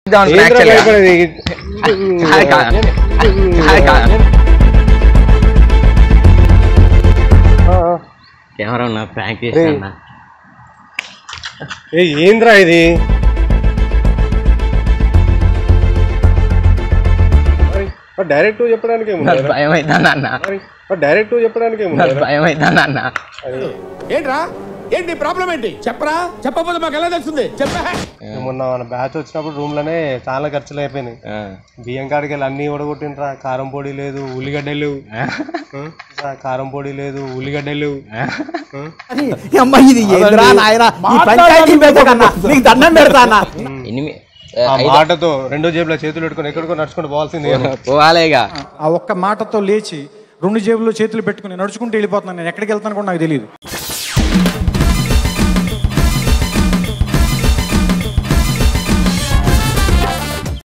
down ఏంద్రా actually. భయపడేది? కాదు, కాదు. కాదు, కాదు. ఆ, ఆ. కెమెరా ఉన్నా ప్రాంక్ రేయ్. చేసిన ఏ ఏంద్రా ఇది డైరెక్ట్ చెప్పడానికి ఏముంది భయం అవుతాను అన్న డైరెక్ట్ చెప్పడానికి ఏముంది నాకు భయం అవుతాను అన్న ఏంట్రా ఏంటి ప్రాబ్లం ఏంటి చెప్పరా చెప్పకపోతే మాకు ఎలా తెలుస్తుంది చెప్పా మొన్న మన బ్యాచ్ వచ్చినప్పుడు రూమ్ లోనే చాలా ఖర్చులు అయిపోయినాయి ఆ. బియ్యం కాడికి వెళ్ళి అన్ని ఓడగొట్టిండ్రా కారం పొడి లేదు ఉల్లిగడ్డలు లేవు ఆ, కారం పొడి లేదు ఉల్లిగడ్డలు లేవు ఆ? అమ్మ ఇది ఏంద్రా నాయనా ఈ పంచాయతీ పెట్టకన్నా నీకు దండం పెడతా అన్న ఎనిమి ఆ మాటతో రెండో జేబులో చేతులు పెట్టుకొని ఎక్కడికో నడుచుకుంటూ పోవాల్సింది పోవాలి ఇక ఆ ఒక్క మాటతో లేచి రెండు జేబుల్లో చేతులు పెట్టుకుని నడుచుకుంటూ వెళ్ళిపోతున్నాను నేను ఎక్కడికి వెళ్తాను కూడా నాకు తెలియదు